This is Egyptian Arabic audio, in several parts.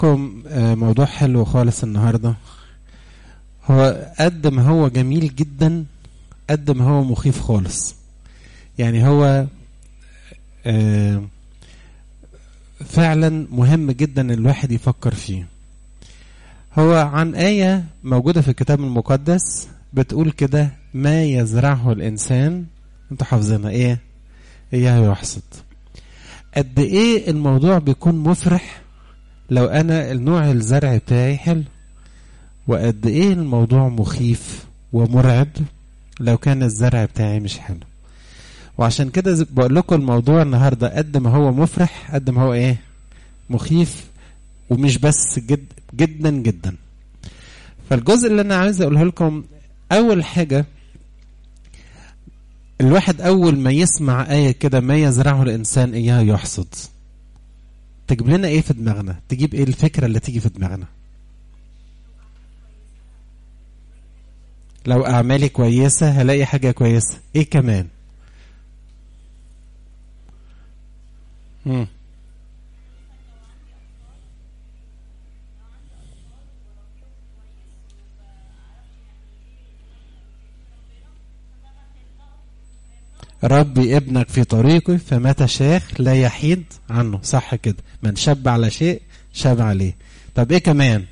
لكم موضوع حلو خالص النهارده هو قد ما هو جميل جدا قد ما هو مخيف خالص يعني هو فعلا مهم جدا الواحد يفكر فيه هو عن آية موجودة في الكتاب المقدس بتقول كده ما يزرعه الإنسان انتوا حافظينها ايه اياه يحصد قد ايه الموضوع بيكون مفرح لو انا النوع الزرع بتاعي حلو وقد ايه الموضوع مخيف ومرعب لو كان الزرع بتاعي مش حلو وعشان كده بقول لكم الموضوع النهارده قد ما هو مفرح قد ما هو ايه مخيف ومش بس جد جدا جدا فالجزء اللي انا عايز اقوله لكم اول حاجه الواحد اول ما يسمع ايه كده ما يزرعه الانسان اياه يحصد تجيب لنا ايه في دماغنا تجيب ايه الفكره اللي تيجي في دماغنا لو اعمالي كويسه هلاقي حاجه كويسه ايه كمان مم. ربي ابنك في طريقه فمتى شاخ لا يحيد عنه صح كده من شب على شيء شاب عليه طب ايه كمان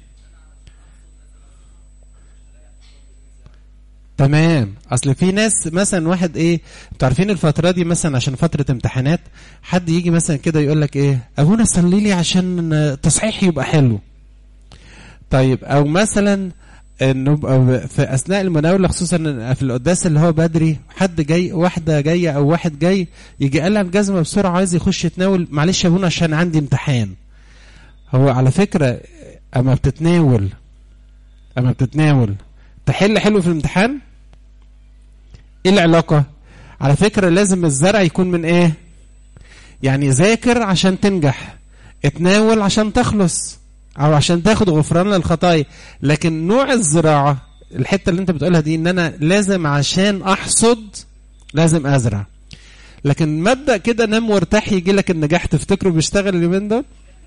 تمام اصل في ناس مثلا واحد ايه انتوا عارفين الفتره دي مثلا عشان فتره امتحانات حد يجي مثلا كده يقول لك ايه ابونا صلي لي عشان تصحيحي يبقى حلو طيب او مثلا انه في اثناء المناوله خصوصا في القداس اللي هو بدري حد جاي واحده جايه او واحد جاي يجي قلع الجزمه بسرعه عايز يخش يتناول معلش يا ابونا عشان عندي امتحان هو على فكره اما بتتناول اما بتتناول تحل حلو في الامتحان ايه العلاقه على فكره لازم الزرع يكون من ايه يعني ذاكر عشان تنجح اتناول عشان تخلص او عشان تاخد غفران للخطايا لكن نوع الزراعه الحته اللي انت بتقولها دي ان انا لازم عشان احصد لازم ازرع لكن مبدا كده نام وارتاح يجي لك النجاح تفتكره بيشتغل اليومين دول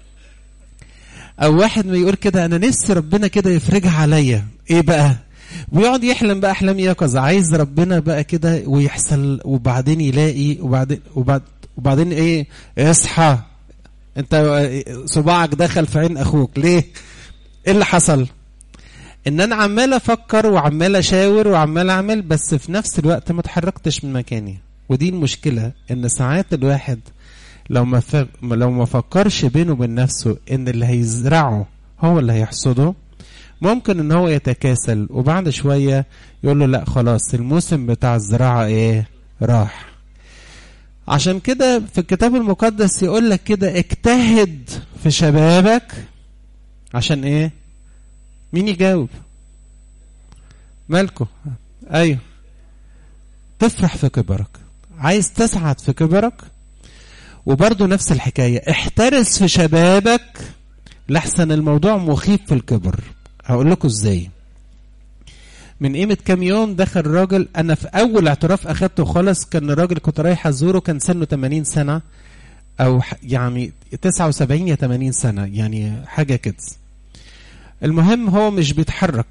او واحد ما يقول كده انا نفسي ربنا كده يفرجها عليا ايه بقى ويقعد يحلم بقى احلام يقظه عايز ربنا بقى كده ويحصل وبعدين يلاقي وبعدين وبعد وبعدين ايه اصحى انت صباعك دخل في عين اخوك ليه ايه اللي حصل ان انا عمال افكر وعمال اشاور وعمال اعمل بس في نفس الوقت ما اتحركتش من مكاني ودي المشكله ان ساعات الواحد لو ما ف... لو ما فكرش بينه وبين نفسه ان اللي هيزرعه هو اللي هيحصده ممكن ان هو يتكاسل وبعد شويه يقول له لا خلاص الموسم بتاع الزراعه ايه راح عشان كده في الكتاب المقدس يقول لك كده اجتهد في شبابك عشان ايه مين يجاوب مالكو ايوه تفرح في كبرك عايز تسعد في كبرك وبرضه نفس الحكاية احترس في شبابك لحسن الموضوع مخيف في الكبر هقول لكم ازاي من قيمة كام يوم دخل راجل أنا في أول اعتراف أخدته خالص كان راجل كنت رايح أزوره كان سنه 80 سنة أو يعني 79 يا 80 سنة يعني حاجة كده المهم هو مش بيتحرك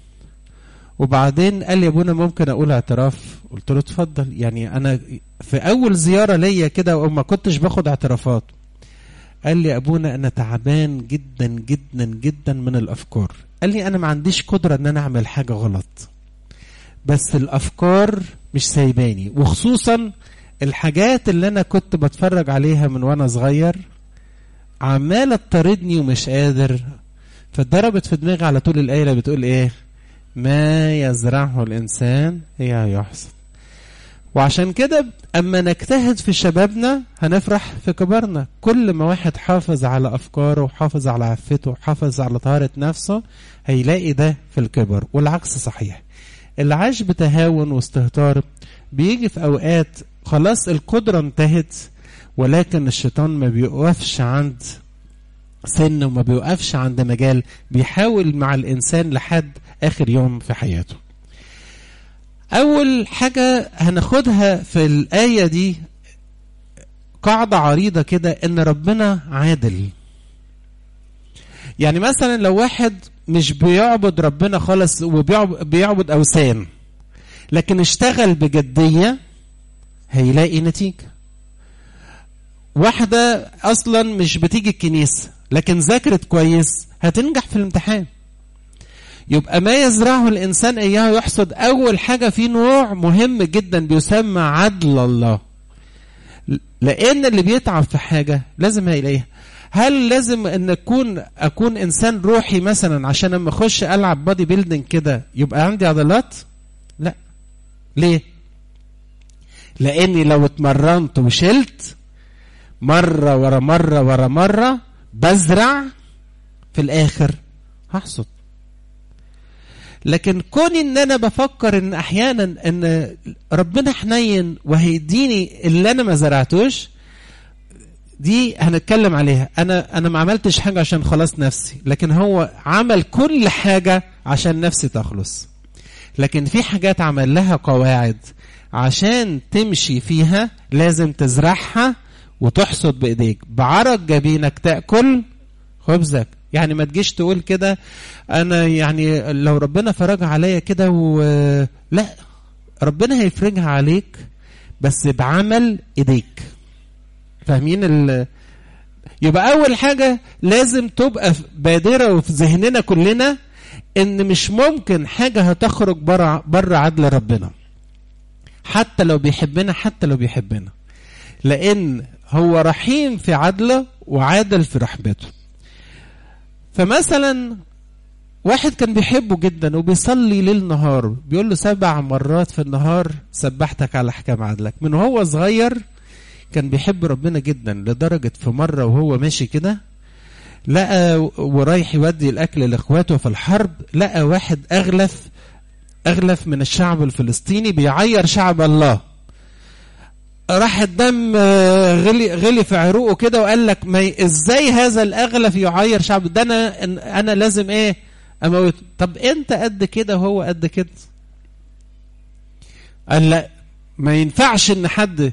وبعدين قال لي يا ابونا ممكن اقول اعتراف قلت له اتفضل يعني انا في اول زياره ليا كده وما كنتش باخد اعترافات قال لي يا ابونا انا تعبان جدا جدا جدا من الافكار قال لي انا ما عنديش قدره ان انا اعمل حاجه غلط بس الافكار مش سايباني وخصوصا الحاجات اللي انا كنت بتفرج عليها من وانا صغير عماله تطاردني ومش قادر فاتضربت في دماغي على طول الايه اللي بتقول ايه ما يزرعه الانسان هي يحصد وعشان كده اما نجتهد في شبابنا هنفرح في كبرنا كل ما واحد حافظ على افكاره وحافظ على عفته وحافظ على طهارة نفسه هيلاقي ده في الكبر والعكس صحيح اللي عاش بتهاون واستهتار بيجي في اوقات خلاص القدرة انتهت ولكن الشيطان ما بيوقفش عند سن وما بيوقفش عند مجال بيحاول مع الانسان لحد اخر يوم في حياته أول حاجة هناخدها في الآية دي قاعدة عريضة كده إن ربنا عادل. يعني مثلا لو واحد مش بيعبد ربنا خالص وبيعبد اوثان لكن اشتغل بجديه هيلاقي نتيجه واحده اصلا مش بتيجي الكنيسه لكن ذاكرت كويس هتنجح في الامتحان يبقى ما يزرعه الانسان اياه يحصد اول حاجه في نوع مهم جدا بيسمى عدل الله لان اللي بيتعب في حاجه لازم هيلاقيها هل لازم ان اكون اكون انسان روحي مثلا عشان اما اخش العب بادي بيلدينج كده يبقى عندي عضلات لا ليه لاني لو اتمرنت وشلت مره ورا مره ورا مره بزرع في الاخر هحصد لكن كوني ان انا بفكر ان احيانا ان ربنا حنين وهيديني اللي انا ما زرعتوش دي هنتكلم عليها انا انا ما عملتش حاجه عشان خلاص نفسي لكن هو عمل كل حاجه عشان نفسي تخلص لكن في حاجات عمل لها قواعد عشان تمشي فيها لازم تزرعها وتحصد بايديك بعرق جبينك تاكل خبزك يعني ما تجيش تقول كده انا يعني لو ربنا فرج عليا كده و لا ربنا هيفرجها عليك بس بعمل ايديك فاهمين ال... يبقى اول حاجه لازم تبقى بادره وفي ذهننا كلنا ان مش ممكن حاجه هتخرج بره بره عدل ربنا حتى لو بيحبنا حتى لو بيحبنا لان هو رحيم في عدله وعادل في رحمته فمثلا واحد كان بيحبه جدا وبيصلي ليل نهار بيقول له سبع مرات في النهار سبحتك على احكام عدلك من هو صغير كان بيحب ربنا جدا لدرجة في مرة وهو ماشي كده لقى ورايح يودي الأكل لإخواته في الحرب لقى واحد أغلف أغلف من الشعب الفلسطيني بيعير شعب الله راح الدم غلي غلي في عروقه كده وقال لك ما ازاي هذا الاغلف يعير شعب ده انا انا لازم ايه اموته طب انت قد كده وهو قد كده قال لا ما ينفعش ان حد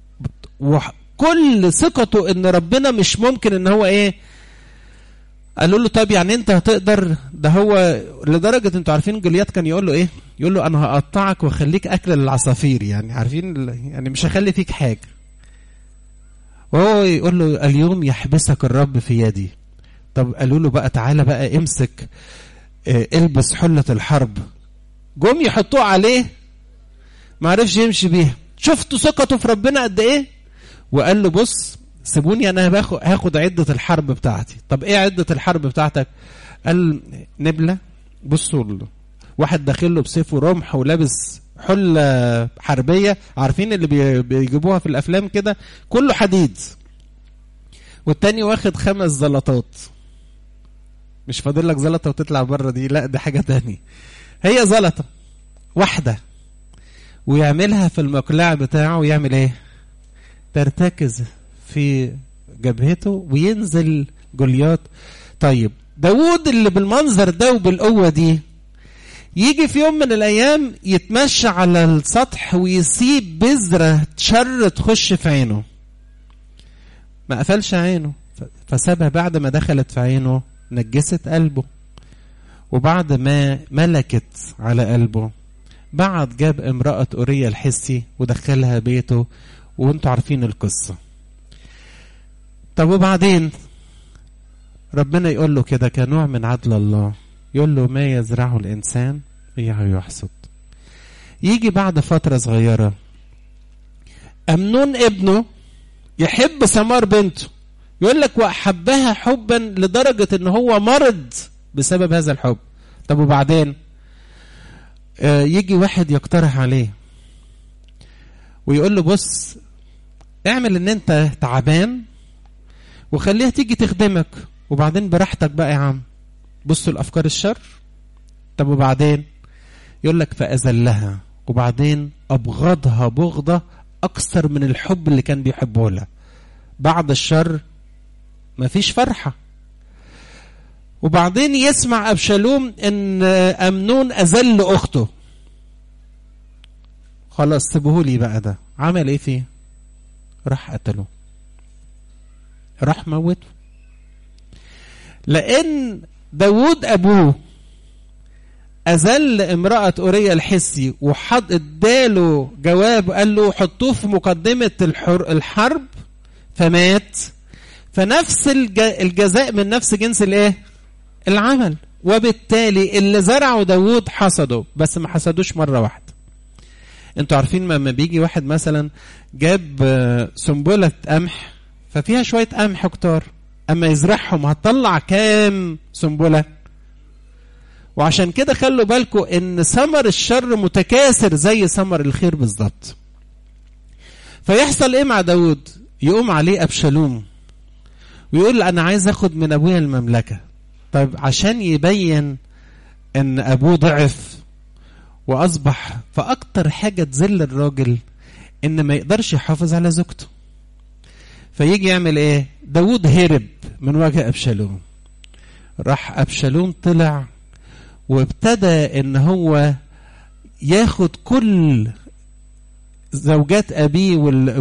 وكل ثقته ان ربنا مش ممكن ان هو ايه قالوا له طب يعني انت هتقدر ده هو لدرجه انتوا عارفين جوليات كان يقول له ايه يقول له انا هقطعك واخليك اكل للعصافير يعني عارفين يعني مش هخلي فيك حاجه وهو يقول له اليوم يحبسك الرب في يدي طب قالوا له بقى تعالى بقى امسك اه البس حله الحرب جم يحطوه عليه ما عرفش يمشي بيها شفتوا ثقته في ربنا قد ايه وقال له بص سيبوني انا باخد هاخد عده الحرب بتاعتي طب ايه عده الحرب بتاعتك قال نبله بصوا واحد داخل له بسيف ورمح ولابس حله حربيه عارفين اللي بيجيبوها في الافلام كده كله حديد والتاني واخد خمس زلطات مش فاضل لك زلطه وتطلع بره دي لا دي حاجه تاني هي زلطه واحده ويعملها في المقلاع بتاعه ويعمل ايه ترتكز في جبهته وينزل جوليات طيب داوود اللي بالمنظر ده وبالقوة دي يجي في يوم من الأيام يتمشى على السطح ويسيب بذرة شر تخش في عينه ما قفلش عينه فسابها بعد ما دخلت في عينه نجست قلبه وبعد ما ملكت على قلبه بعد جاب امرأة أوريا الحسي ودخلها بيته وانتوا عارفين القصة طب وبعدين ربنا يقول له كده كنوع من عدل الله يقول له ما يزرعه الإنسان إياه يحصد يجي بعد فترة صغيرة أمنون ابنه يحب سمار بنته يقول لك وأحبها حبا لدرجة إن هو مرض بسبب هذا الحب طب وبعدين آه يجي واحد يقترح عليه ويقول له بص اعمل ان انت تعبان وخليها تيجي تخدمك وبعدين براحتك بقى يا عم بصوا الافكار الشر طب وبعدين يقول لك فاذلها وبعدين ابغضها بغضه اكثر من الحب اللي كان بيحبه لها بعد الشر مفيش فرحه وبعدين يسمع ابشالوم ان امنون اذل اخته خلاص سيبوهولي بقى ده عمل ايه فيه راح قتله راح موته لان داود ابوه أذل امرأة أوريا الحسي وحط اداله جواب قال له حطوه في مقدمة الحر الحرب فمات فنفس الج- الجزاء من نفس جنس الايه؟ العمل وبالتالي اللي زرعه داوود حصده بس ما حصدوش مرة واحدة انتوا عارفين لما بيجي واحد مثلا جاب آه، سنبلة قمح ففيها شوية قمح كتار اما يزرعهم هتطلع كام سنبله وعشان كده خلوا بالكم ان ثمر الشر متكاثر زي ثمر الخير بالظبط فيحصل ايه مع داود يقوم عليه ابشالوم ويقول انا عايز اخد من ابويا المملكه طيب عشان يبين ان ابوه ضعف واصبح فاكتر حاجه تذل الراجل ان ما يقدرش يحافظ على زوجته فيجي يعمل ايه داود هرب من وجه ابشالوم راح ابشالوم طلع وابتدى ان هو ياخد كل زوجات ابيه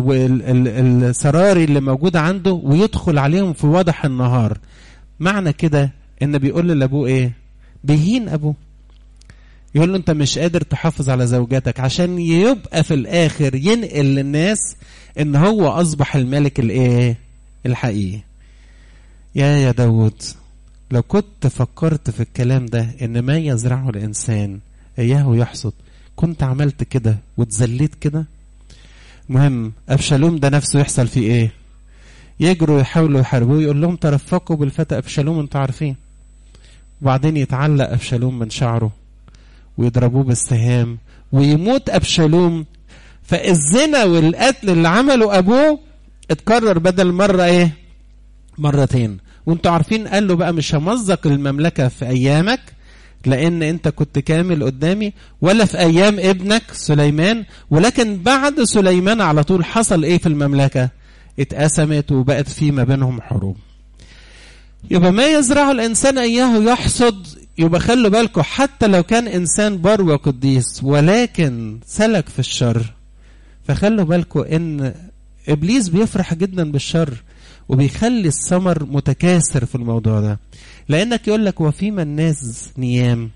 والسراري اللي موجوده عنده ويدخل عليهم في وضح النهار معنى كده ان بيقول لابوه ايه بيهين ابوه يقول له انت مش قادر تحافظ على زوجاتك عشان يبقى في الاخر ينقل للناس ان هو اصبح الملك الايه الحقيقي يا يا داود لو كنت فكرت في الكلام ده ان ما يزرعه الانسان اياه يحصد كنت عملت كده واتذليت كده مهم ابشالوم ده نفسه يحصل فيه ايه يجروا يحاولوا يحاربوه يقول لهم ترفقوا بالفتى ابشالوم انتوا عارفين وبعدين يتعلق ابشالوم من شعره ويضربوه بالسهام ويموت ابشالوم فالزنا والقتل اللي عمله ابوه اتكرر بدل مره ايه مرتين وانتوا عارفين قال له بقى مش همزق المملكه في ايامك لان انت كنت كامل قدامي ولا في ايام ابنك سليمان ولكن بعد سليمان على طول حصل ايه في المملكه اتقسمت وبقت في ما بينهم حروب يبقى ما يزرعه الانسان اياه يحصد يبقى خلوا بالكم حتى لو كان انسان بر وقديس ولكن سلك في الشر فخلوا بالكم ان ابليس بيفرح جدا بالشر وبيخلي الثمر متكاثر في الموضوع ده لانك يقول لك وفيما الناس نيام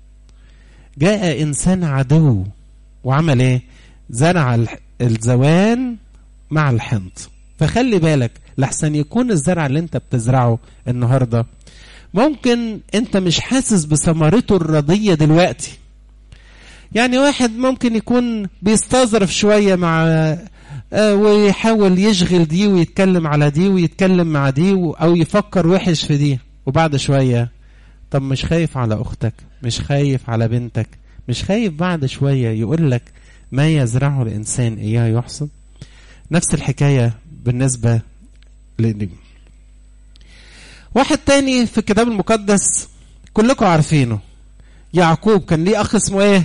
جاء انسان عدو وعمل ايه زرع الزوان مع الحنط فخلي بالك لحسن يكون الزرع اللي انت بتزرعه النهارده ممكن انت مش حاسس بثمرته الرضيه دلوقتي يعني واحد ممكن يكون بيستظرف شويه مع آه ويحاول يشغل دي ويتكلم على دي ويتكلم مع دي او يفكر وحش في دي وبعد شويه طب مش خايف على اختك مش خايف على بنتك مش خايف بعد شويه يقول لك ما يزرعه الانسان اياه يحصد نفس الحكايه بالنسبه للنجم واحد تاني في الكتاب المقدس كلكم عارفينه يعقوب كان ليه اخ اسمه ايه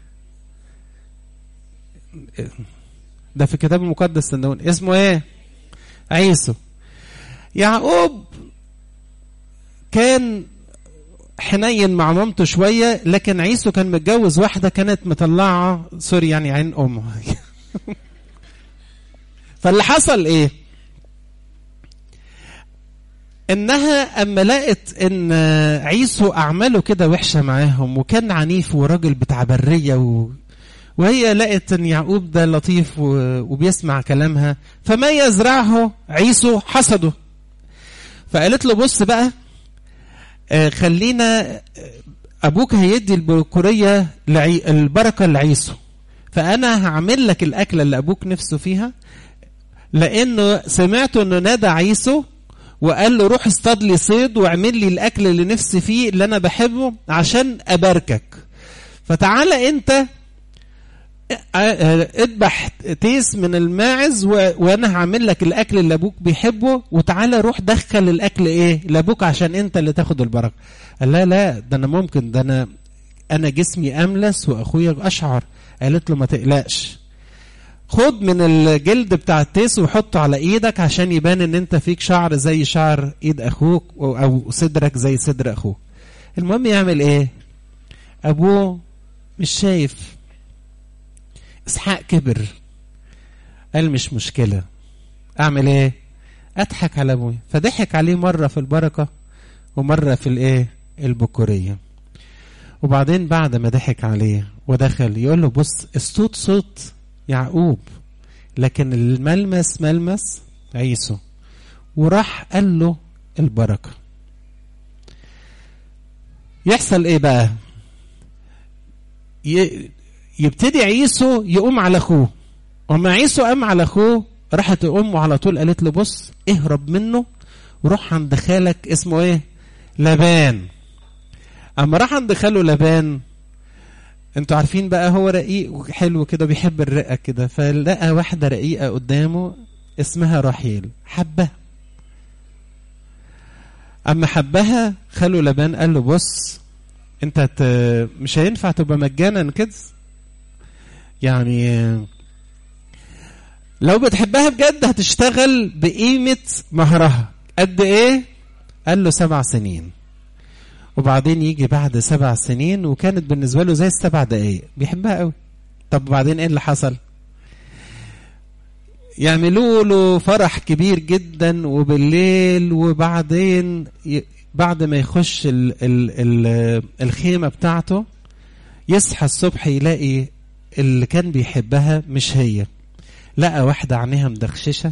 ده في الكتاب المقدس صدقوني اسمه ايه عيسو يعقوب كان حنين مع مامته شوية لكن عيسو كان متجوز واحدة كانت مطلعة سوري يعني عين أمه فاللي حصل إيه؟ إنها أما لقت إن عيسو أعماله كده وحشة معاهم وكان عنيف وراجل بتاع برية و... وهي لقت ان يعقوب ده لطيف وبيسمع كلامها فما يزرعه عيسو حصده فقالت له بص بقى آه خلينا ابوك هيدي البكوريه لعي البركه لعيسو فانا هعمل لك الاكله اللي ابوك نفسه فيها لانه سمعت انه نادى عيسو وقال له روح اصطاد لي صيد واعمل لي الاكل اللي نفسي فيه اللي انا بحبه عشان اباركك فتعالى انت اذبح تيس من الماعز و... وانا هعمل لك الاكل اللي ابوك بيحبه وتعالى روح دخل الاكل ايه لابوك عشان انت اللي تاخد البركه قال لا لا ده انا ممكن ده انا انا جسمي املس واخويا اشعر قالت له ما تقلقش خد من الجلد بتاع التيس وحطه على ايدك عشان يبان ان انت فيك شعر زي شعر ايد اخوك او صدرك زي صدر اخوك المهم يعمل ايه ابوه مش شايف اسحاق كبر قال مش مشكلة أعمل إيه؟ أضحك على أبوي فضحك عليه مرة في البركة ومرة في الايه البكورية وبعدين بعد ما ضحك عليه ودخل يقول له بص الصوت صوت يعقوب لكن الملمس ملمس عيسو وراح قال له البركة يحصل ايه بقى يبتدي عيسو يقوم على اخوه وما عيسو قام على اخوه راحت امه على طول قالت له بص اهرب منه وروح عند خالك اسمه ايه لبان اما راح عند خاله لبان انتوا عارفين بقى هو رقيق وحلو كده بيحب الرقه كده فلقى واحده رقيقه قدامه اسمها رحيل حبها اما حبها خاله لبان قال له بص انت مش هينفع تبقى مجانا كده يعني لو بتحبها بجد هتشتغل بقيمة مهرها قد ايه قال له سبع سنين وبعدين يجي بعد سبع سنين وكانت بالنسبة له زي السبع دقايق بيحبها قوي طب بعدين ايه اللي حصل يعملوا له فرح كبير جدا وبالليل وبعدين بعد ما يخش ال ال ال الخيمة بتاعته يصحى الصبح يلاقي اللي كان بيحبها مش هي لقى واحدة عينيها مدخششة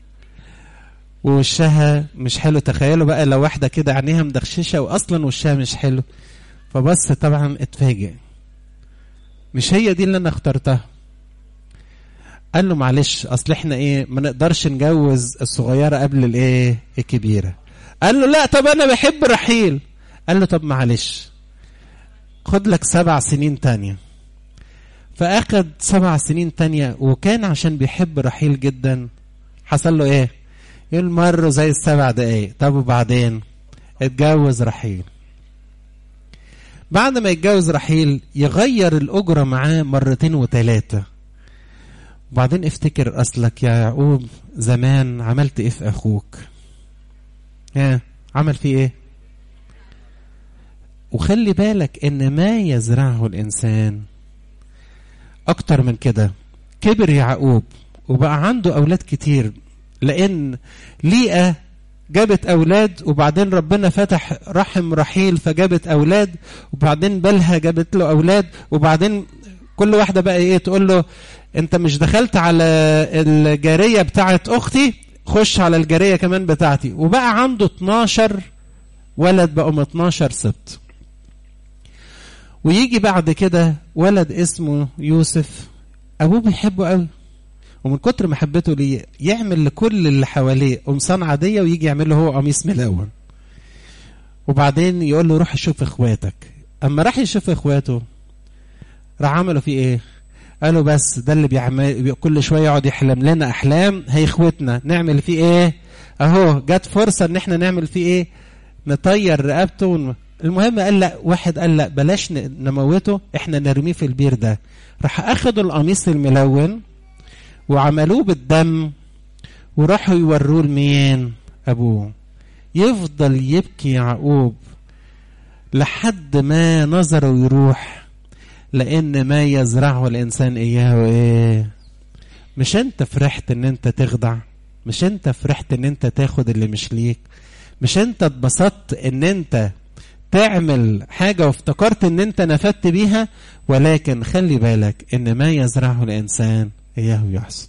ووشها مش حلو تخيلوا بقى لو واحدة كده عينيها مدخششة وأصلا وشها مش حلو فبص طبعا اتفاجئ مش هي دي اللي أنا اخترتها قال له معلش أصل احنا ايه ما نقدرش نجوز الصغيرة قبل الايه الكبيرة قال له لا طب أنا بحب رحيل قال له طب معلش خد لك سبع سنين تانية فأخد سبع سنين تانية وكان عشان بيحب رحيل جدا حصل له ايه يقول مروا زي السبع دقايق طب وبعدين اتجوز رحيل بعد ما يتجوز رحيل يغير الأجرة معاه مرتين وتلاتة وبعدين افتكر أصلك يا يعقوب زمان عملت ايه في أخوك ها عمل فيه ايه وخلي بالك ان ما يزرعه الانسان اكتر من كده كبر يعقوب وبقى عنده اولاد كتير لان ليئة جابت اولاد وبعدين ربنا فتح رحم رحيل فجابت اولاد وبعدين بلها جابت له اولاد وبعدين كل واحده بقى ايه تقول له انت مش دخلت على الجاريه بتاعت اختي خش على الجاريه كمان بتاعتي وبقى عنده 12 ولد بقوا 12 سبت ويجي بعد كده ولد اسمه يوسف ابوه بيحبه قوي ومن كتر محبته ليه يعمل لكل اللي حواليه قمصان عاديه ويجي يعمل له هو قميص ملون وبعدين يقول له روح شوف اخواتك اما راح يشوف اخواته راح عملوا فيه ايه قالوا بس ده اللي بيعمل كل شويه يقعد يحلم لنا احلام هي اخوتنا نعمل فيه ايه اهو جت فرصه ان احنا نعمل فيه ايه نطير رقبته ون... المهم قال لا واحد قال لا بلاش نموته احنا نرميه في البير ده راح اخدوا القميص الملون وعملوه بالدم وراحوا يوروه لمين ابوه يفضل يبكي يعقوب لحد ما نظره يروح لان ما يزرعه الانسان اياه ايه مش انت فرحت ان انت تخضع مش انت فرحت ان انت تاخد اللي مش ليك مش انت اتبسطت ان انت تعمل حاجة وافتكرت ان انت نفدت بيها ولكن خلي بالك ان ما يزرعه الانسان اياه يحصد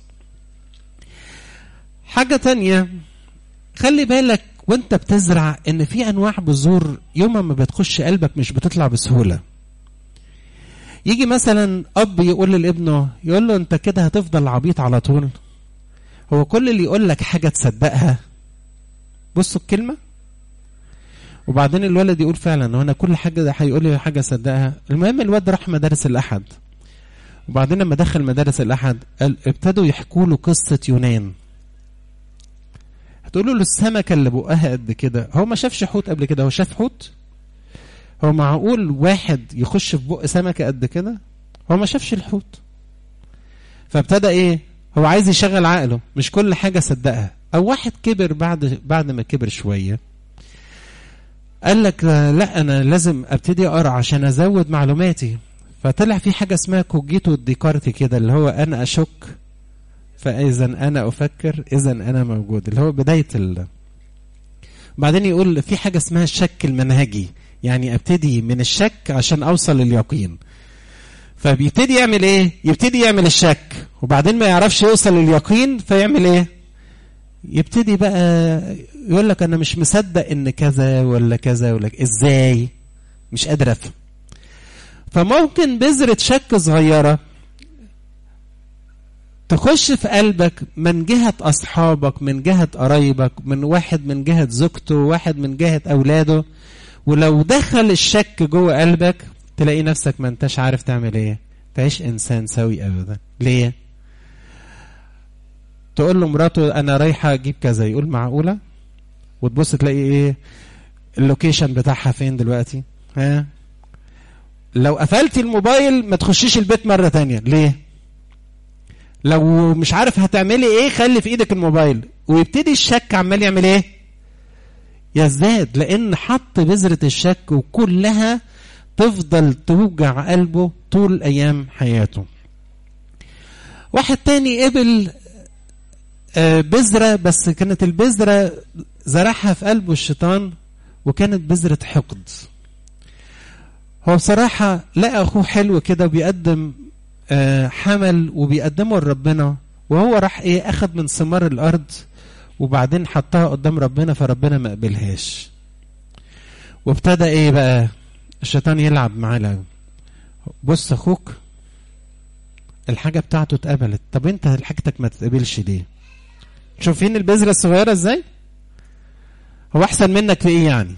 حاجة تانية خلي بالك وانت بتزرع ان في انواع بذور يوم ما بتخش قلبك مش بتطلع بسهولة يجي مثلا اب يقول لابنه يقول له انت كده هتفضل عبيط على طول هو كل اللي يقول لك حاجة تصدقها بصوا الكلمة وبعدين الولد يقول فعلا وانا كل حاجة ده هيقول لي حاجة صدقها المهم الواد راح مدارس الأحد وبعدين لما دخل مدارس الأحد ابتدوا يحكوا له قصة يونان هتقولوا له السمكة اللي بقها قد كده هو ما شافش حوت قبل كده هو شاف حوت هو معقول واحد يخش في بق سمكة قد كده هو ما شافش الحوت فابتدى ايه هو عايز يشغل عقله مش كل حاجة صدقها او واحد كبر بعد بعد ما كبر شوية قال لك لا انا لازم ابتدي اقرا عشان ازود معلوماتي فطلع في حاجة اسمها كوجيتو ديكارتي كده اللي هو انا اشك فاذا انا افكر اذا انا موجود اللي هو بداية ال... بعدين يقول في حاجة اسمها الشك المنهجي يعني ابتدي من الشك عشان اوصل لليقين فبيبتدي يعمل ايه يبتدي يعمل الشك وبعدين ما يعرفش يوصل لليقين فيعمل ايه يبتدي بقى يقول لك انا مش مصدق ان كذا ولا كذا ولا ازاي مش قادر افهم فممكن بذرة شك صغيرة تخش في قلبك من جهة أصحابك من جهة قرايبك من واحد من جهة زوجته واحد من جهة أولاده ولو دخل الشك جوه قلبك تلاقي نفسك ما انتش عارف تعمل ايه تعيش انسان سوي ابدا ليه تقول له مراته انا رايحه اجيب كذا يقول معقوله وتبص تلاقي ايه اللوكيشن بتاعها فين دلوقتي ها لو قفلتي الموبايل ما تخشيش البيت مره تانية ليه لو مش عارف هتعملي ايه خلي في ايدك الموبايل ويبتدي الشك عمال يعمل ايه يزداد لان حط بذره الشك وكلها تفضل توجع قلبه طول ايام حياته واحد تاني قبل بذرة بس كانت البذرة زرعها في قلبه الشيطان وكانت بذرة حقد هو بصراحة لقى أخوه حلو كده وبيقدم حمل وبيقدمه لربنا وهو راح ايه أخد من ثمار الأرض وبعدين حطها قدام ربنا فربنا ما قبلهاش وابتدى ايه بقى الشيطان يلعب معاه لعب بص اخوك الحاجة بتاعته اتقبلت طب انت حاجتك ما تتقبلش ليه شوفين البذرة الصغيرة ازاي هو احسن منك في ايه يعني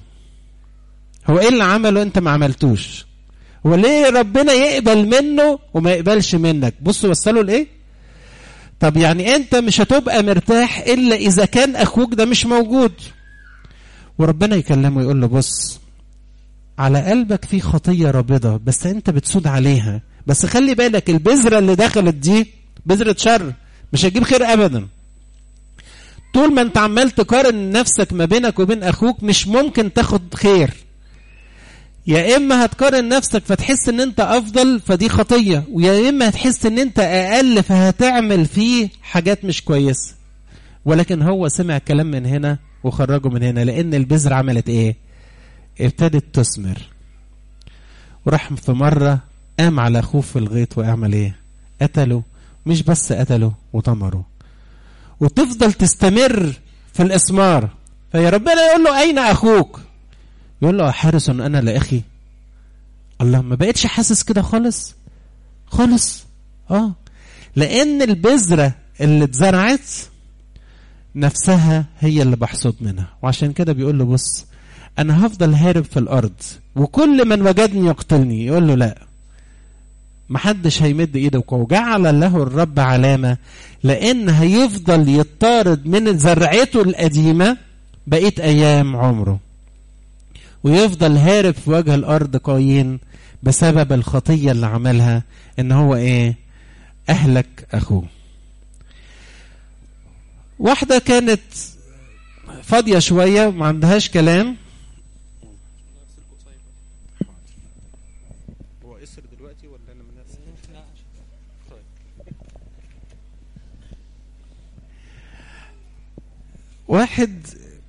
هو ايه اللي عمله انت ما عملتوش هو ليه ربنا يقبل منه وما يقبلش منك بصوا وصلوا لايه طب يعني انت مش هتبقى مرتاح الا اذا كان اخوك ده مش موجود وربنا يكلمه يقول له بص على قلبك في خطيه رابضه بس انت بتسود عليها بس خلي بالك البذره اللي دخلت دي بذره شر مش هتجيب خير ابدا طول ما انت عمال تقارن نفسك ما بينك وبين اخوك مش ممكن تاخد خير يا اما هتقارن نفسك فتحس ان انت افضل فدي خطيه ويا اما هتحس ان انت اقل فهتعمل فيه حاجات مش كويسه ولكن هو سمع كلام من هنا وخرجه من هنا لان البذره عملت ايه ابتدت تثمر وراح في مره قام على اخوه في الغيط واعمل ايه قتله مش بس قتله وطمره وتفضل تستمر في الاسمار فيا ربنا يقول له اين اخوك يقول له حارس انا لاخي الله ما بقتش حاسس كده خالص خالص اه لان البذره اللي اتزرعت نفسها هي اللي بحصد منها وعشان كده بيقول له بص انا هفضل هارب في الارض وكل من وجدني يقتلني يقول له لا محدش هيمد ايده وجعل له الرب علامة لان هيفضل يطارد من زرعته القديمة بقية ايام عمره ويفضل هارب في وجه الارض قايين بسبب الخطية اللي عملها ان هو ايه اهلك اخوه واحدة كانت فاضية شوية وما عندهاش كلام هو اسر دلوقتي ولا انا من طيب. واحد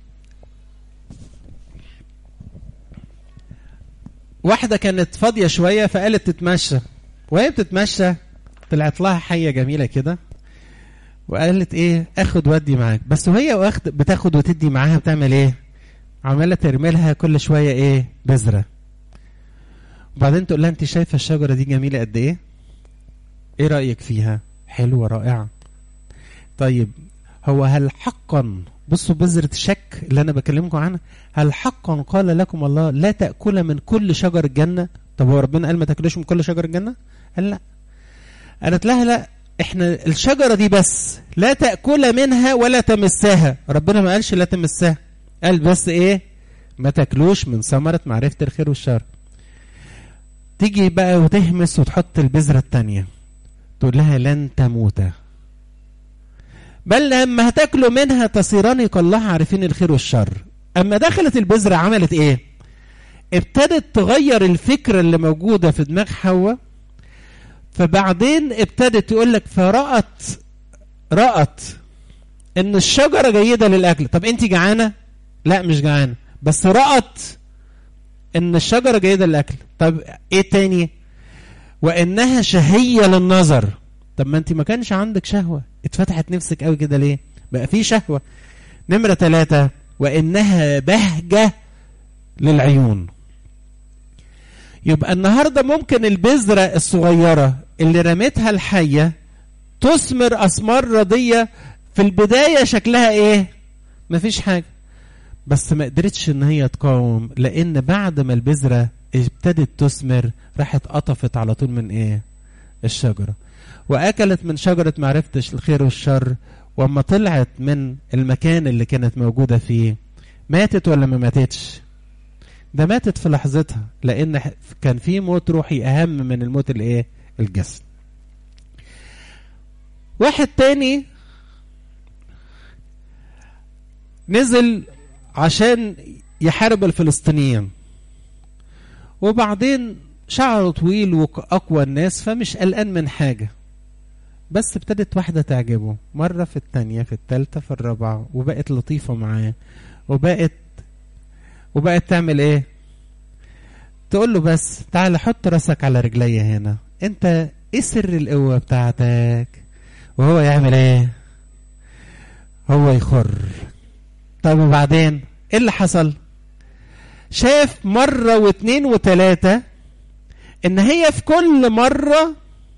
واحدة كانت فاضية شوية فقالت تتمشى وهي بتتمشى طلعت لها حية جميلة كده وقالت ايه اخد ودي معاك بس وهي واخد بتاخد وتدي معاها بتعمل ايه عماله ترمي لها كل شويه ايه بذره وبعدين تقول لها انت شايفه الشجره دي جميله قد ايه ايه رايك فيها حلوه رائعه طيب هو هل حقا بصوا بذرة الشك اللي أنا بكلمكم عنها هل حقا قال لكم الله لا تأكل من كل شجر الجنة طب هو ربنا قال ما تاكلوش من كل شجر الجنة قال لا قالت لها لا احنا الشجرة دي بس لا تأكل منها ولا تمسها ربنا ما قالش لا تمسها قال بس ايه ما تاكلوش من ثمرة معرفة الخير والشر تيجي بقى وتهمس وتحط البذرة التانية تقول لها لن تموتا بل لما هتاكلوا منها تصيران كالله عارفين الخير والشر اما دخلت البذرة عملت ايه ابتدت تغير الفكرة اللي موجودة في دماغ حواء فبعدين ابتدت تقول لك فرأت رأت ان الشجرة جيدة للأكل طب انت جعانة لا مش جعانه بس رأت ان الشجره جيده للاكل طب ايه تاني وانها شهيه للنظر طب ما انت ما كانش عندك شهوه اتفتحت نفسك قوي كده ليه بقى في شهوه نمره ثلاثة وانها بهجه للعيون يبقى النهارده ممكن البذره الصغيره اللي رمتها الحيه تثمر اثمار رضيه في البدايه شكلها ايه مفيش حاجه بس ما قدرتش ان هي تقاوم لان بعد ما البذره ابتدت تثمر راحت قطفت على طول من ايه الشجره واكلت من شجره معرفه الخير والشر واما طلعت من المكان اللي كانت موجوده فيه ماتت ولا ما ماتتش ده ماتت في لحظتها لان كان في موت روحي اهم من الموت الايه الجسد واحد تاني نزل عشان يحارب الفلسطينيين وبعدين شعره طويل وأقوى الناس فمش قلقان من حاجة بس ابتدت واحدة تعجبه مرة في التانية في التالتة في الرابعة وبقت لطيفة معاه وبقت وبقت تعمل ايه تقول له بس تعال حط راسك على رجلي هنا انت ايه سر القوة بتاعتك وهو يعمل ايه هو يخر طب وبعدين ايه اللي حصل شاف مرة واثنين وثلاثة ان هي في كل مرة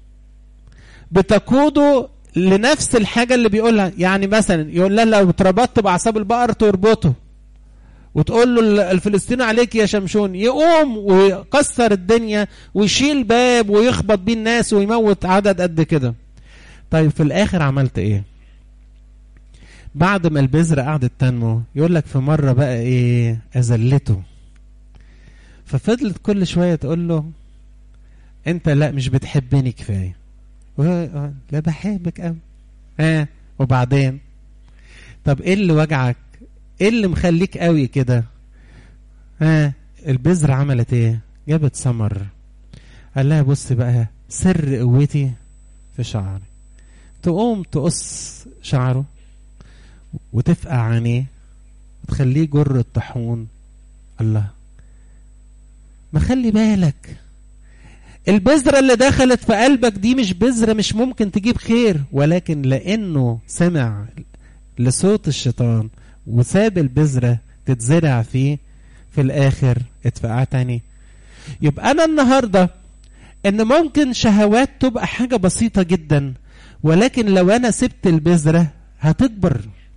بتقوده لنفس الحاجة اللي بيقولها يعني مثلا يقول لها لو اتربطت بأعصاب البقر تربطه وتقول له الفلسطيني عليك يا شمشون يقوم ويكسر الدنيا ويشيل باب ويخبط بيه الناس ويموت عدد قد كده طيب في الاخر عملت ايه بعد ما البذرة قعدت تنمو يقول لك في مرة بقى ايه اذلته ففضلت كل شوية تقول له انت لا مش بتحبني كفاية لا بحبك قوي ها وبعدين طب ايه اللي وجعك ايه اللي مخليك قوي كده ها البذرة عملت ايه جابت ثمر قال لها بص بقى سر قوتي في شعري تقوم تقص شعره وتفقع عينيه وتخليه جر الطاحون الله ما خلي بالك البذرة اللي دخلت في قلبك دي مش بذرة مش ممكن تجيب خير ولكن لأنه سمع لصوت الشيطان وساب البذرة تتزرع فيه في الآخر اتفقع تاني يبقى أنا النهاردة إن ممكن شهوات تبقى حاجة بسيطة جدا ولكن لو أنا سبت البذرة هتكبر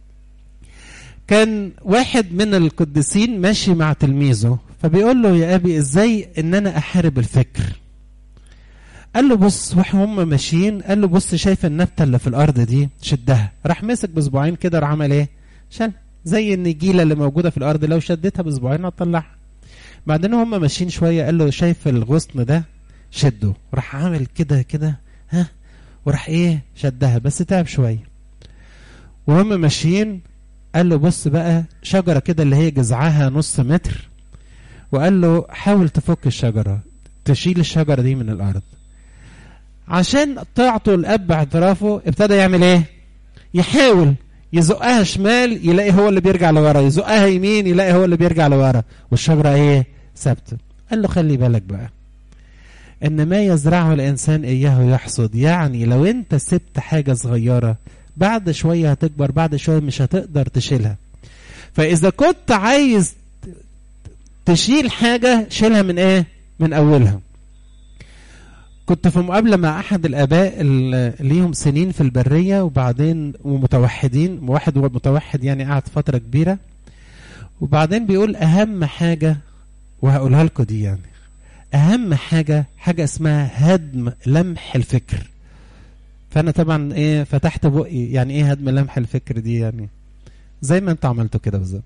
كان واحد من القديسين ماشي مع تلميذه فبيقول له يا أبي إزاي إن أنا أحارب الفكر قال له بص وهم ماشيين قال له بص شايف النبته اللي في الارض دي شدها راح مسك بصباعين كده راح عمل ايه شال زي النجيله اللي موجوده في الارض لو شدتها بصباعين هتطلعها بعدين هم ماشيين شويه قال له شايف الغصن ده شده راح عامل كده كده ها وراح ايه شدها بس تعب شويه وهم ماشيين قال له بص بقى شجره كده اللي هي جذعها نص متر وقال له حاول تفك الشجره تشيل الشجره دي من الارض عشان طاعته الاب اعترافه ابتدى يعمل ايه يحاول يزقها شمال يلاقي هو اللي بيرجع لورا يزقها يمين يلاقي هو اللي بيرجع لورا والشجره ايه ثابته قال له خلي بالك بقى ان ما يزرعه الانسان اياه يحصد يعني لو انت سبت حاجه صغيره بعد شويه هتكبر بعد شويه مش هتقدر تشيلها فاذا كنت عايز تشيل حاجه شيلها من ايه من اولها كنت في مقابلة مع أحد الآباء اللي ليهم سنين في البرية وبعدين ومتوحدين واحد متوحد يعني قعد فترة كبيرة وبعدين بيقول أهم حاجة وهقولها لكم دي يعني أهم حاجة حاجة اسمها هدم لمح الفكر فأنا طبعا إيه فتحت بقي يعني إيه هدم لمح الفكر دي يعني زي ما أنت عملته كده بالظبط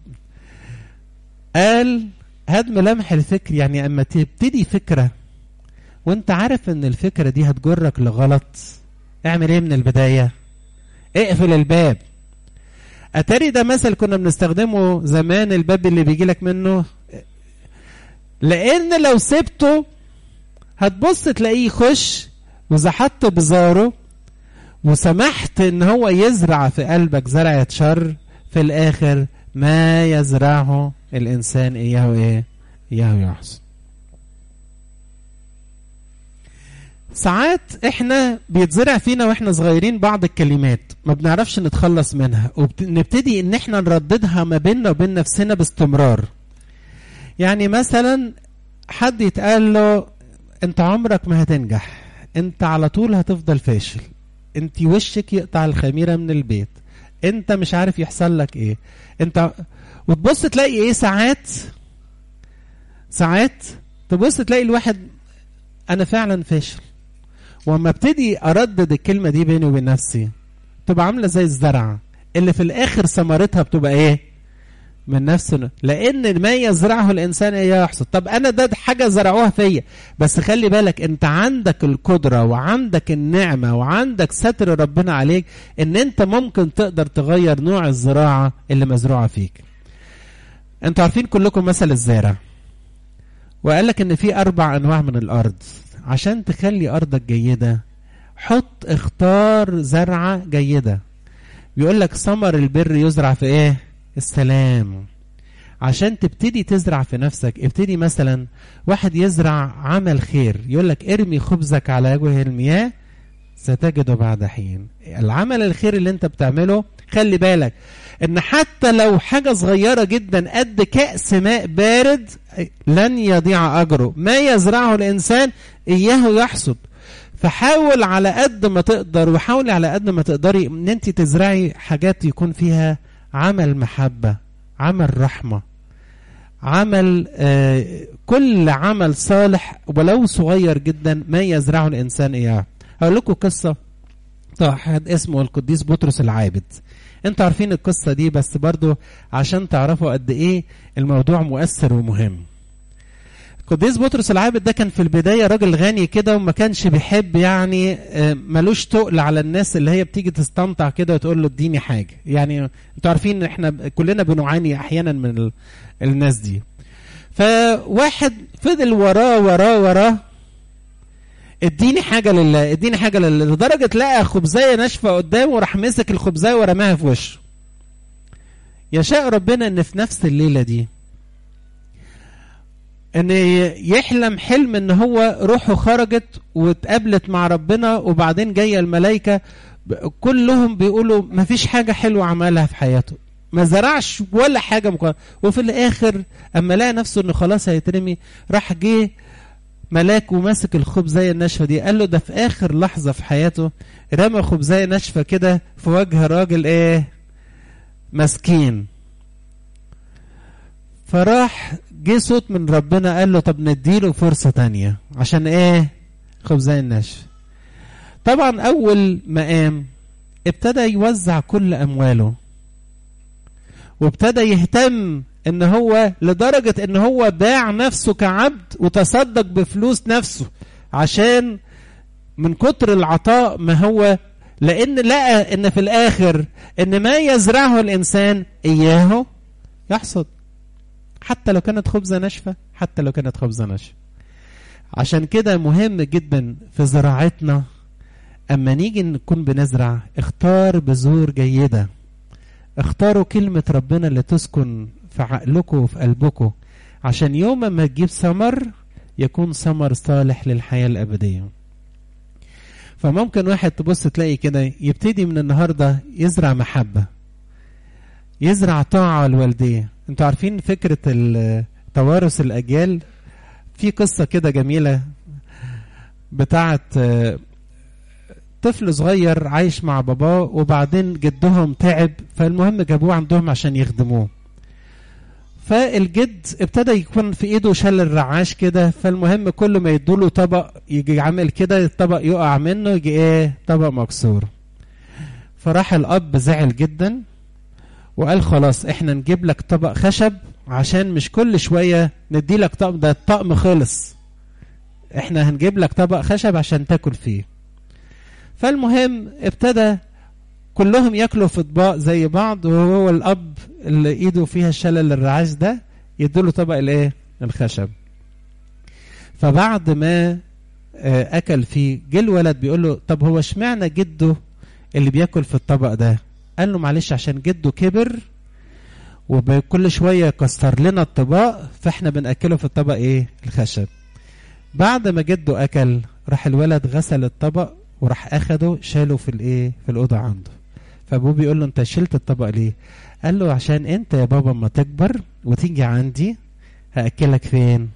قال هدم لمح الفكر يعني أما تبتدي فكرة وانت عارف ان الفكرة دي هتجرك لغلط اعمل ايه من البداية اقفل الباب اتاري ده مثل كنا بنستخدمه زمان الباب اللي بيجي لك منه لان لو سبته هتبص تلاقيه يخش وزحطت بزاره وسمحت ان هو يزرع في قلبك زرعة شر في الاخر ما يزرعه الإنسان إياه إيه إياه يحصد ساعات احنا بيتزرع فينا واحنا صغيرين بعض الكلمات ما بنعرفش نتخلص منها ونبتدي ان احنا نرددها ما بيننا وبين نفسنا باستمرار يعني مثلا حد يتقال له انت عمرك ما هتنجح انت على طول هتفضل فاشل انت وشك يقطع الخميره من البيت انت مش عارف يحصل لك ايه انت وتبص تلاقي ايه ساعات ساعات تبص تلاقي الواحد انا فعلا فاشل واما ابتدي اردد الكلمه دي بيني وبين نفسي تبقى عامله زي الزرعه اللي في الاخر ثمرتها بتبقى ايه من نفسه لان ما يزرعه الانسان اياه يحصد طب انا ده حاجه زرعوها فيا بس خلي بالك انت عندك القدره وعندك النعمه وعندك ستر ربنا عليك ان انت ممكن تقدر تغير نوع الزراعه اللي مزروعه فيك انتوا عارفين كلكم مثل الزارع وقال لك ان في اربع انواع من الارض عشان تخلي ارضك جيده حط اختار زرعه جيده بيقول لك ثمر البر يزرع في ايه السلام عشان تبتدي تزرع في نفسك ابتدي مثلا واحد يزرع عمل خير يقول لك ارمي خبزك على وجه المياه ستجده بعد حين العمل الخير اللي انت بتعمله خلي بالك ان حتى لو حاجة صغيرة جدا قد كأس ماء بارد لن يضيع أجره ما يزرعه الإنسان إياه يحصد فحاول على قد ما تقدر وحاولي على قد ما تقدري ان انت تزرعي حاجات يكون فيها عمل محبة عمل رحمة عمل آه كل عمل صالح ولو صغير جدا ما يزرعه الإنسان إياه هقول لكم قصة واحد اسمه القديس بطرس العابد انتوا عارفين القصة دي بس برضو عشان تعرفوا قد ايه الموضوع مؤثر ومهم القديس بطرس العابد ده كان في البداية راجل غني كده وما كانش بيحب يعني ملوش تقل على الناس اللي هي بتيجي تستمتع كده وتقول له اديني حاجة يعني انتوا عارفين احنا كلنا بنعاني احيانا من الناس دي فواحد فضل وراه وراه وراه اديني حاجة لله اديني حاجة لله لدرجة لقى خبزاية ناشفة قدامه وراح مسك الخبزاية ورماها في وشه يشاء ربنا ان في نفس الليلة دي ان يحلم حلم ان هو روحه خرجت واتقابلت مع ربنا وبعدين جايه الملائكه كلهم بيقولوا ما فيش حاجه حلوه عملها في حياته ما زرعش ولا حاجه مقارنة. وفي الاخر اما لقى نفسه انه خلاص هيترمي راح جه ملاك وماسك الخبزايه الناشفه دي قال له ده في اخر لحظه في حياته رمى خبزايه ناشفه كده في وجه راجل ايه مسكين فراح جه صوت من ربنا قال له طب نديله فرصة تانية عشان ايه خبزاية الناشف طبعا اول ما قام ابتدى يوزع كل امواله وابتدى يهتم ان هو لدرجة ان هو باع نفسه كعبد وتصدق بفلوس نفسه عشان من كتر العطاء ما هو لان لقى ان في الاخر ان ما يزرعه الانسان اياه يحصد حتى لو كانت خبزة ناشفة حتى لو كانت خبزة ناشفة عشان كده مهم جدا في زراعتنا أما نيجي نكون بنزرع اختار بذور جيدة اختاروا كلمة ربنا اللي تسكن في عقلكم وفي قلبكم عشان يوم ما تجيب ثمر يكون ثمر صالح للحياة الأبدية فممكن واحد تبص تلاقي كده يبتدي من النهاردة يزرع محبة يزرع طاعة الوالدية انتوا عارفين فكرة توارث الأجيال في قصة كده جميلة بتاعت طفل صغير عايش مع باباه وبعدين جدهم تعب فالمهم جابوه عندهم عشان يخدموه فالجد ابتدى يكون في ايده شل الرعاش كده فالمهم كل ما يدوله طبق يجي عامل كده الطبق يقع منه يجي ايه طبق مكسور فراح الاب زعل جدا وقال خلاص احنا نجيب لك طبق خشب عشان مش كل شويه ندي لك طقم ده الطقم خلص احنا هنجيب لك طبق خشب عشان تاكل فيه فالمهم ابتدى كلهم ياكلوا في اطباق زي بعض وهو الاب اللي ايده فيها الشلل الرعاش ده يديله طبق الايه الخشب فبعد ما اكل فيه جه الولد بيقول له طب هو اشمعنى جده اللي بياكل في الطبق ده قال له معلش عشان جده كبر وبكل شويه يكسر لنا الطباق فاحنا بناكله في الطبق ايه الخشب بعد ما جده اكل راح الولد غسل الطبق وراح اخده شاله في الايه في الاوضه عنده فابوه بيقول له انت شلت الطبق ليه قال له عشان انت يا بابا اما تكبر وتيجي عندي هاكلك فين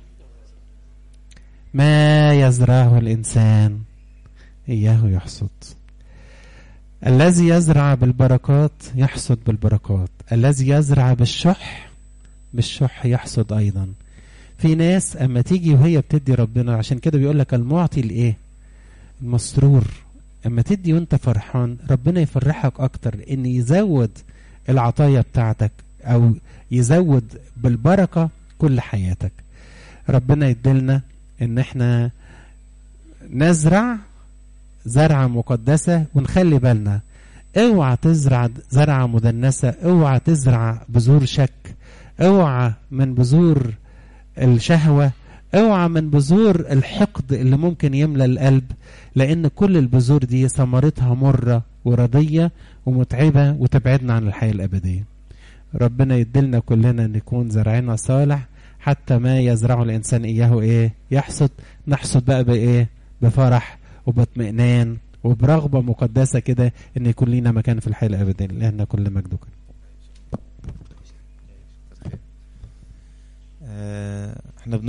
ما يزرعه الانسان اياه يحصد الذي يزرع بالبركات يحصد بالبركات الذي يزرع بالشح بالشح يحصد ايضا في ناس اما تيجي وهي بتدي ربنا عشان كده بيقول لك المعطي الايه المسرور اما تدي وانت فرحان ربنا يفرحك اكتر ان يزود العطايا بتاعتك او يزود بالبركه كل حياتك ربنا يدلنا ان احنا نزرع زرعة مقدسة ونخلي بالنا اوعى تزرع زرعة مدنسة اوعى تزرع بذور شك اوعى من بذور الشهوة اوعى من بذور الحقد اللي ممكن يملى القلب لان كل البذور دي ثمرتها مرة وردية ومتعبة وتبعدنا عن الحياة الأبدية ربنا يدلنا كلنا نكون زرعنا صالح حتى ما يزرعه الإنسان إياه إيه يحصد نحصد بقى بإيه بفرح وباطمئنان وبرغبة مقدسة كده إن يكون لينا مكان في الحياة الأبدية لأن كل مجد آه، احنا بنقول